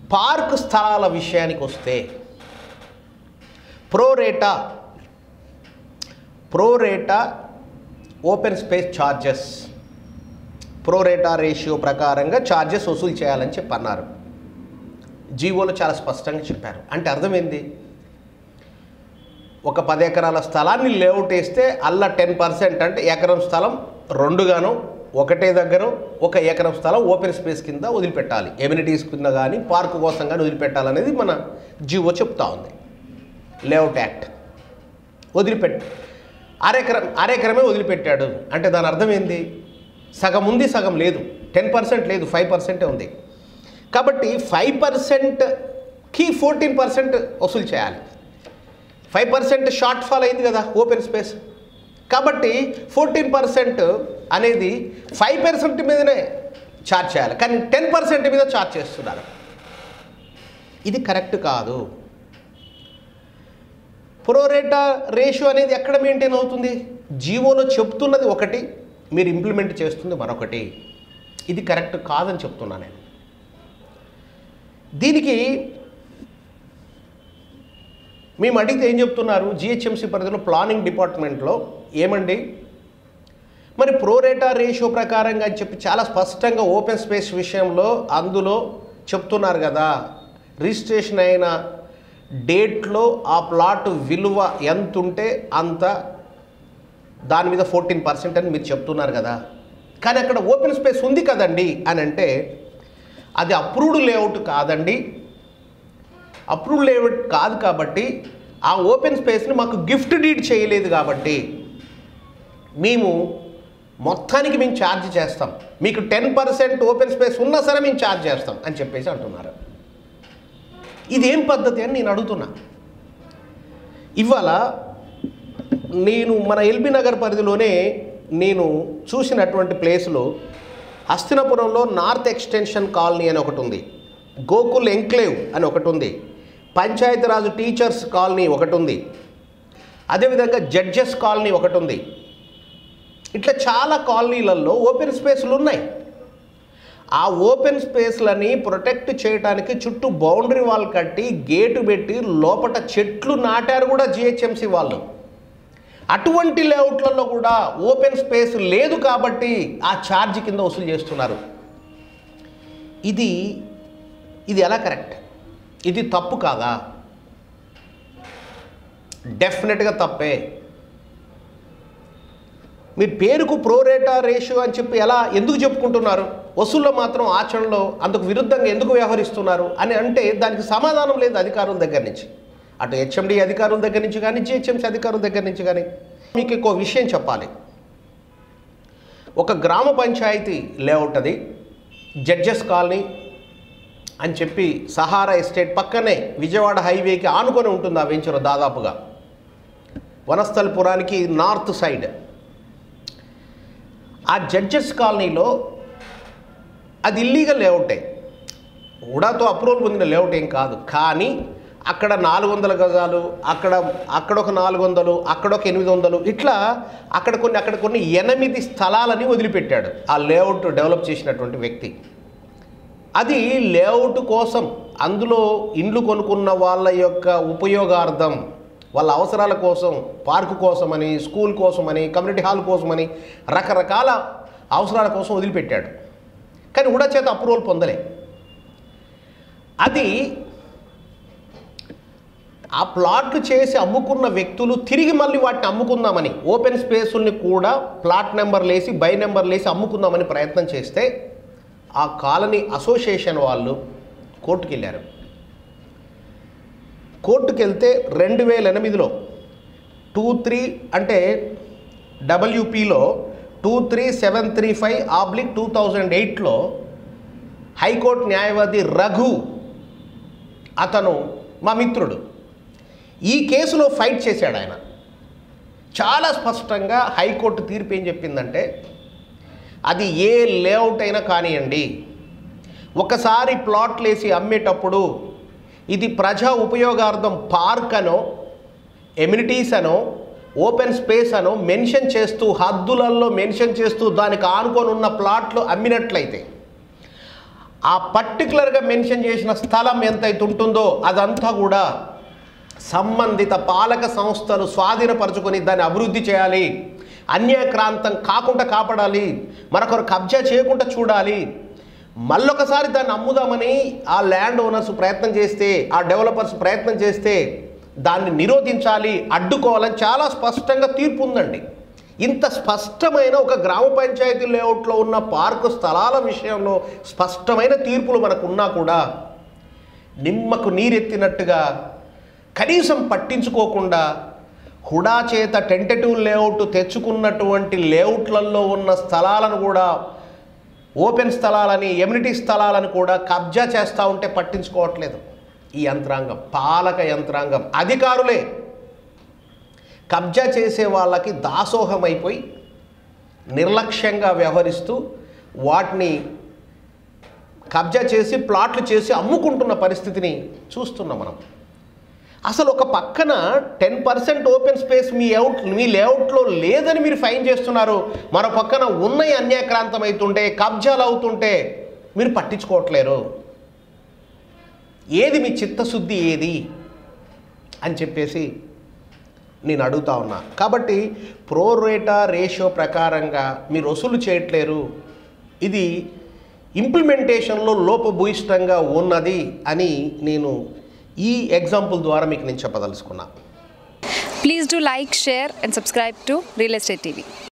Park స్థలాల విషయానికి వస్తే pro rata pro rata open space charges pro rata ratio ప్రకారంగా ఛార్జెస్ వసూలు చేయాలని చెప్పి అన్నారు జీవోలో చాలా స్పష్టంగా చెప్పారు అంటే అర్థమైంది ఒక పది ఎకరాల స్థలాన్ని లేఅవుట్ వేస్తే అల్ల టెన్ పర్సెంట్ అంటే ఎకరం స్థలం రెండుగాను ఒకటే దగ్గర ఒక ఎకరం స్థలం ఓపెన్ స్పేస్ కింద వదిలిపెట్టాలి ఎమ్యూనిటీస్ కింద కానీ పార్కు కోసం కానీ వదిలిపెట్టాలనేది మన జీవో చెప్తా ఉంది లేఅవుట్ యాక్ట్ వదిలిపెట్టి అరెకరం అరెకరమే వదిలిపెట్టాడు అంటే దాని అర్థం ఏంది సగం ఉంది సగం లేదు టెన్ పర్సెంట్ లేదు ఫైవ్ పర్సెంటే ఉంది కాబట్టి ఫైవ్ పర్సెంట్కి ఫోర్టీన్ పర్సెంట్ వసూలు చేయాలి ఫైవ్ పర్సెంట్ షార్ట్ ఫాల్ అయింది కదా ఓపెన్ స్పేస్ కాబట్టి ఫోర్టీన్ పర్సెంట్ అనేది ఫైవ్ పర్సెంట్ మీదనే ఛార్జ్ చేయాలి కానీ టెన్ పర్సెంట్ మీద ఛార్జ్ చేస్తున్నారు ఇది కరెక్ట్ కాదు ప్రోరేటా రేషియో అనేది ఎక్కడ మెయింటైన్ అవుతుంది జీవోలో చెప్తున్నది ఒకటి మీరు ఇంప్లిమెంట్ చేస్తుంది మరొకటి ఇది కరెక్ట్ కాదని చెప్తున్నా నేను దీనికి మేము అడిగితే ఏం చెప్తున్నారు జిహెచ్ఎంసీ పరిధిలో ప్లానింగ్ డిపార్ట్మెంట్లో ఏమండి మరి ప్రోరేటా రేషియో ప్రకారంగా అని చెప్పి చాలా స్పష్టంగా ఓపెన్ స్పేస్ విషయంలో అందులో చెప్తున్నారు కదా రిజిస్ట్రేషన్ అయిన డేట్లో ఆ ప్లాట్ విలువ ఎంత ఉంటే అంత దాని మీద ఫోర్టీన్ పర్సెంట్ అని మీరు చెప్తున్నారు కదా కానీ అక్కడ ఓపెన్ స్పేస్ ఉంది కదండి అని అంటే అది అప్రూవ్డ్ లేఅవుట్ కాదండి అప్రూవ్డ్ లేఅవుట్ కాదు కాబట్టి ఆ ఓపెన్ స్పేస్ని మాకు గిఫ్ట్ డీడ్ చేయలేదు కాబట్టి మేము మొత్తానికి మేము ఛార్జ్ చేస్తాం మీకు టెన్ పర్సెంట్ ఓపెన్ స్పేస్ ఉన్నా సరే మేము ఛార్జ్ చేస్తాం అని చెప్పేసి అంటున్నారు ఇదేం పద్ధతి అని నేను అడుగుతున్నా ఇవాళ నేను మన ఎల్బీ నగర్ పరిధిలోనే నేను చూసినటువంటి ప్లేస్లో హస్తినపురంలో నార్త్ ఎక్స్టెన్షన్ కాలనీ అని ఒకటి ఉంది గోకుల్ ఎంక్లేవ్ అని ఒకటి ఉంది పంచాయతీరాజు టీచర్స్ కాలనీ ఒకటి ఉంది అదేవిధంగా జడ్జెస్ కాలనీ ఒకటి ఉంది ఇట్లా చాలా కాలనీలలో ఓపెన్ స్పేస్లు ఉన్నాయి ఆ ఓపెన్ స్పేస్లని ప్రొటెక్ట్ చేయడానికి చుట్టూ బౌండరీ వాల్ కట్టి గేటు పెట్టి లోపట చెట్లు నాటారు కూడా జిహెచ్ఎంసీ వాళ్ళు అటువంటి లేఅవుట్లలో కూడా ఓపెన్ స్పేస్ లేదు కాబట్టి ఆ ఛార్జ్ కింద వసూలు చేస్తున్నారు ఇది ఇది ఎలా కరెక్ట్ ఇది తప్పు కాదా డెఫినెట్గా తప్పే మీరు పేరుకు ప్రోరేటా రేషియో అని చెప్పి ఎలా ఎందుకు చెప్పుకుంటున్నారు వసూల్లో మాత్రం ఆచరణలో అందుకు విరుద్ధంగా ఎందుకు వ్యవహరిస్తున్నారు అని అంటే దానికి సమాధానం లేదు అధికారుల దగ్గర నుంచి అటు హెచ్ఎండి అధికారుల దగ్గర నుంచి కానీ జిహెచ్ఎంసీ అధికారుల దగ్గర నుంచి కానీ మీకు ఇంకో విషయం చెప్పాలి ఒక గ్రామ పంచాయతీ లేఅవుట్ అది జడ్జెస్ కాలనీ అని చెప్పి సహారా ఎస్టేట్ పక్కనే విజయవాడ హైవేకి ఆనుకొని ఉంటుంది ఆ వెంచర్ దాదాపుగా వనస్థలపురానికి నార్త్ సైడ్ ఆ జడ్జెస్ కాలనీలో అది ఇల్లీగల్ లేఅవుటే ఉడాతో అప్రూవల్ పొందిన లేఅవుట్ ఏం కాదు కానీ అక్కడ నాలుగు వందల గజాలు అక్కడ అక్కడ ఒక నాలుగు వందలు అక్కడ ఒక ఎనిమిది వందలు ఇట్లా అక్కడ కొన్ని అక్కడ కొన్ని ఎనిమిది స్థలాలని వదిలిపెట్టాడు ఆ లేఅవుట్ డెవలప్ చేసినటువంటి వ్యక్తి అది లేఅవుట్ కోసం అందులో ఇండ్లు కొనుక్కున్న వాళ్ళ యొక్క ఉపయోగార్థం వాళ్ళ అవసరాల కోసం పార్కు కోసమని స్కూల్ కోసమని కమ్యూనిటీ హాల్ కోసమని రకరకాల అవసరాల కోసం వదిలిపెట్టాడు కానీ ఉడా చేత అప్రూవల్ పొందలే అది ఆ ప్లాట్లు చేసి అమ్ముకున్న వ్యక్తులు తిరిగి మళ్ళీ వాటిని అమ్ముకుందామని ఓపెన్ స్పేసుల్ని కూడా ప్లాట్ నెంబర్లు వేసి బై నెంబర్లు వేసి అమ్ముకుందామని ప్రయత్నం చేస్తే ఆ కాలనీ అసోసియేషన్ వాళ్ళు కోర్టుకు వెళ్ళారు కోర్టుకు వెళ్తే రెండు వేల ఎనిమిదిలో టూ త్రీ అంటే డబ్ల్యూపీలో two three seven three five oblique two thousand ఎయిట్లో హైకోర్టు న్యాయవాది రఘు అతను మా మిత్రుడు ఈ కేసులో ఫైట్ చేశాడు ఆయన చాలా స్పష్టంగా హైకోర్టు తీర్పు ఏం చెప్పిందంటే అది ఏ లేఅవుట్ అయినా కానివ్వండి ఒకసారి ప్లాట్లు వేసి అమ్మేటప్పుడు ఇది ప్రజా ఉపయోగార్థం పార్క్ అనో ఎమ్యూనిటీస్ అనో ఓపెన్ స్పేస్ అనో మెన్షన్ చేస్తూ హద్దులలో మెన్షన్ చేస్తూ దానికి ఆనుకొని ఉన్న ప్లాట్లు అమ్మినట్లయితే ఆ పర్టికులర్గా మెన్షన్ చేసిన స్థలం ఎంతైతే ఉంటుందో అదంతా కూడా సంబంధిత పాలక సంస్థలు స్వాధీనపరచుకొని దాన్ని అభివృద్ధి చేయాలి అన్యాక్రాంతం కాకుండా కాపాడాలి మరొకరు కబ్జా చేయకుండా చూడాలి మళ్ళొకసారి దాన్ని అమ్ముదామని ఆ ల్యాండ్ ఓనర్స్ ప్రయత్నం చేస్తే ఆ డెవలపర్స్ ప్రయత్నం చేస్తే దాన్ని నిరోధించాలి అడ్డుకోవాలని చాలా స్పష్టంగా తీర్పు ఉందండి ఇంత స్పష్టమైన ఒక గ్రామ పంచాయతీ లేఅవుట్లో ఉన్న పార్కు స్థలాల విషయంలో స్పష్టమైన తీర్పులు మనకు ఉన్నా కూడా నిమ్మకు నీరెత్తినట్టుగా కనీసం పట్టించుకోకుండా హుడా చేత టెంటటివ్ లేఅవుట్ తెచ్చుకున్నటువంటి లేఅవుట్లలో ఉన్న స్థలాలను కూడా ఓపెన్ స్థలాలని ఎమ్యూనిటీ స్థలాలను కూడా కబ్జా చేస్తూ ఉంటే పట్టించుకోవట్లేదు ఈ యంత్రాంగం పాలక యంత్రాంగం అధికారులే కబ్జా చేసే వాళ్ళకి దాసోహం అయిపోయి నిర్లక్ష్యంగా వ్యవహరిస్తూ వాటిని కబ్జా చేసి ప్లాట్లు చేసి అమ్ముకుంటున్న పరిస్థితిని చూస్తున్నాం మనం అసలు ఒక పక్కన టెన్ పర్సెంట్ ఓపెన్ స్పేస్ మీ అవుట్ మీ లేఅవుట్లో లేదని మీరు ఫైన్ చేస్తున్నారు మరో పక్కన ఉన్నవి అన్యాక్రాంతం అవుతుంటే కబ్జాలు అవుతుంటే మీరు పట్టించుకోవట్లేరు ఏది మీ చిత్తశుద్ధి ఏది అని చెప్పేసి నేను అడుగుతా ఉన్నా కాబట్టి ప్రోరేటా రేషియో ప్రకారంగా మీరు వసూలు చేయట్లేరు ఇది ఇంప్లిమెంటేషన్లో లోపభూయిష్టంగా ఉన్నది అని నేను ఈ ఎగ్జాంపుల్ ద్వారా మీకు నేను చెప్పదలుచుకున్నా Please do like, share, and subscribe to Real Estate TV.